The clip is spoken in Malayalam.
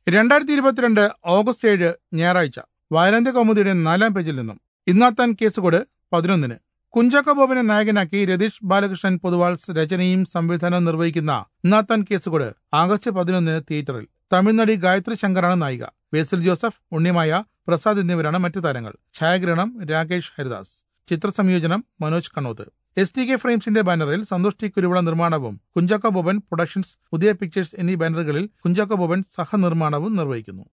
രണ്ടായിരത്തി ഇരുപത്തിരണ്ട് ഓഗസ്റ്റ് ഏഴ് ഞായറാഴ്ച വാരാന്ത്യ കൗമുദിയുടെ നാലാം പേജിൽ നിന്നും ഇന്നാത്താൻ കേസുകോട് പതിനൊന്നിന് കുഞ്ചാക്ക ബോബനെ നായകനാക്കി രതീഷ് ബാലകൃഷ്ണൻ പൊതുവാൾ രചനയും സംവിധാനവും നിർവഹിക്കുന്ന ഇന്നാത്താൻ കേസുകോട് ആഗസ്റ്റ് പതിനൊന്നിന് തിയേറ്ററിൽ തമിഴ്നടി ഗായത്രി ശങ്കറാണ് നായിക ബേസിൽ ജോസഫ് ഉണ്ണിമായ പ്രസാദ് എന്നിവരാണ് മറ്റു താരങ്ങൾ ഛായാഗ്രഹണം രാകേഷ് ഹരിദാസ് ചിത്രസംയോജനം Manoj Kannoth S T K ഫ്രെയിംസിന്റെ ബാനറിൽ സന്തോഷ് ടി കുരുവിള നിർമ്മാണവും കുഞ്ചാക്കോ ബോബൻ പ്രൊഡക്ഷൻസ് ഉദയ പിക്ചേഴ്സ് എന്നീ ബാനറുകളിൽ കുഞ്ചാക്കോ ബോബൻ സഹനിർമ്മാണവും നിർവഹിക്കുന്നു